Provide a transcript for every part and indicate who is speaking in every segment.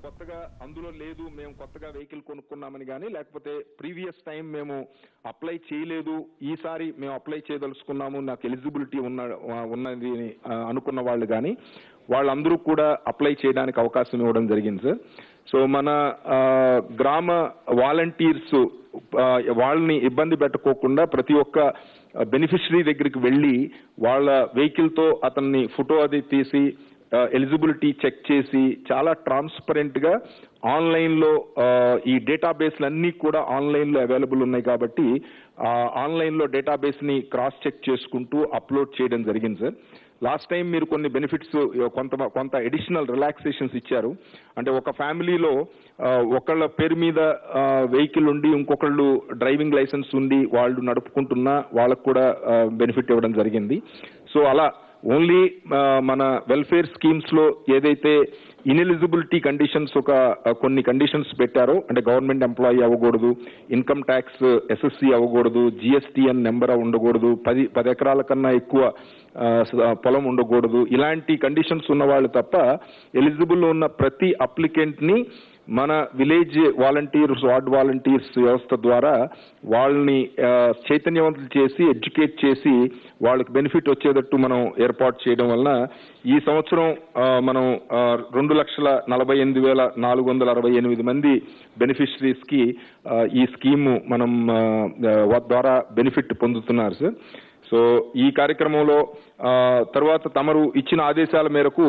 Speaker 1: కొత్తగా అందులో లేదు మేము కొత్తగా వెహికల్ కొనుక్కున్నామని కానీ లేకపోతే ప్రీవియస్ టైం మేము అప్లై చేయలేదు ఈసారి మేము అప్లై చేయదలుచుకున్నాము నాకు ఎలిజిబిలిటీ ఉన్న ఉన్నది అని, ఆ, అనుకున్న వాళ్ళు కానీ వాళ్ళందరూ కూడా అప్లై చేయడానికి అవకాశం ఇవ్వడం జరిగింది సార్ సో మన ఆ, గ్రామ వాలంటీర్స్ వాళ్ళని ఇబ్బంది పెట్టకోకుండా ప్రతి ఒక్క బెనిఫిషరీ దగ్గరికి వెళ్ళి వాళ్ళ వెహికల్ తో అతన్ని ఫోటో అది తీసి ఎలిజిబిలిటీ చెక్ చేసి చాలా ట్రాన్స్పరెంట్ గా ఆన్లైన్ లో ఆ, ఈ డేటాబేస్లు అన్ని కూడా ఆన్లైన్ లో అవైలబుల్ ఉన్నాయి కాబట్టి ఆన్లైన్ లో డేటాబేస్ ని క్రాస్ చెక్ చేసుకుంటూ అప్లోడ్ చేయడం జరిగింది సార్ లాస్ట్ టైం మీరు కొన్ని బెనిఫిట్స్ కొంత కొంత అడిషనల్ రిలాక్సేషన్స్ ఇచ్చారు అంటే ఒక ఫ్యామిలీలో ఆ, ఒకళ్ళ పేరు మీద వెహికల్ ఉండి ఇంకొకళ్ళు డ్రైవింగ్ లైసెన్స్ ఉండి వాళ్ళు నడుపుకుంటున్నా వాళ్ళకు కూడా బెనిఫిట్ ఇవ్వడం జరిగింది సో అలా ఓన్లీ మన వెల్ఫేర్ స్కీమ్స్ లో ఏదైతే ఇన్ఎలిజిబిలిటీ కండిషన్స్ ఒక ఆ, కొన్ని కండిషన్స్ పెట్టారో అంటే గవర్నమెంట్ ఎంప్లాయీ అవ్వకూడదు ఇన్కమ్ ట్యాక్స్ ఎస్ఎస్సి అవ్వకూడదు జిఎస్టిఎన్ నెంబర్ ఉండకూడదు పది పది ఎకరాల కన్నా ఎక్కువ ఆ, స- పొలం ఉండకూడదు ఇలాంటి కండిషన్స్ ఉన్న వాళ్ళు తప్ప ఎలిజిబుల్ ఉన్న ప్రతి అప్లికెంట్ ని మన విలేజ్ వాలంటీర్స్ వార్డ్ వాలంటీర్స్ వ్యవస్థ ద్వారా వాళ్ళని ఆ, చైతన్యవంతులు చేసి ఎడ్యుకేట్ చేసి వాళ్ళకి బెనిఫిట్ వచ్చేటట్టు మనం ఏర్పాటు చేయడం వలన ఈ సంవత్సరం ఆ, మనం ఆ, రెండు లక్షల నలభై ఎనిమిది వేల నాలుగు వందల అరవై ఎనిమిది మంది బెనిఫిషరీస్ కి ఆ, ఈ స్కీము మనం ఆ, ఆ, ద్వారా బెనిఫిట్ పొందుతున్నారు సార్ సో ఈ కార్యక్రమంలో ఆ, తర్వాత తమరు ఇచ్చిన ఆదేశాల మేరకు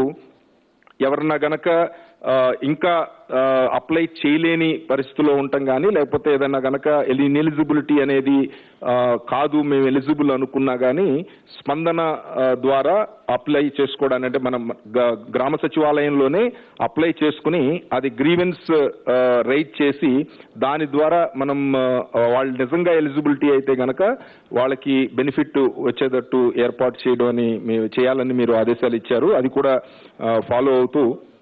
Speaker 1: ఎవరన్నా గనక ఆ, ఇంకా అప్లై చేయలేని పరిస్థితిలో ఉంటాం కానీ లేకపోతే ఏదైనా గనక ఇన్ఎలిజిబిలిటీ అనేది ఆ, కాదు మేము ఎలిజిబుల్ అనుకున్నా కానీ స్పందన ఆ, ద్వారా అప్లై చేసుకోవడానికి అంటే మనం గ- గ్రామ సచివాలయంలోనే అప్లై చేసుకుని అది గ్రీవెన్స్ రైట్ చేసి దాని ద్వారా మనం ఆ, వాళ్ళు నిజంగా ఎలిజిబిలిటీ అయితే గనక వాళ్ళకి బెనిఫిట్ వచ్చేటట్టు ఏర్పాటు చేయడం అని మేము చేయాలని మీరు ఆదేశాలు ఇచ్చారు అది కూడా ఫాలో అవుతూ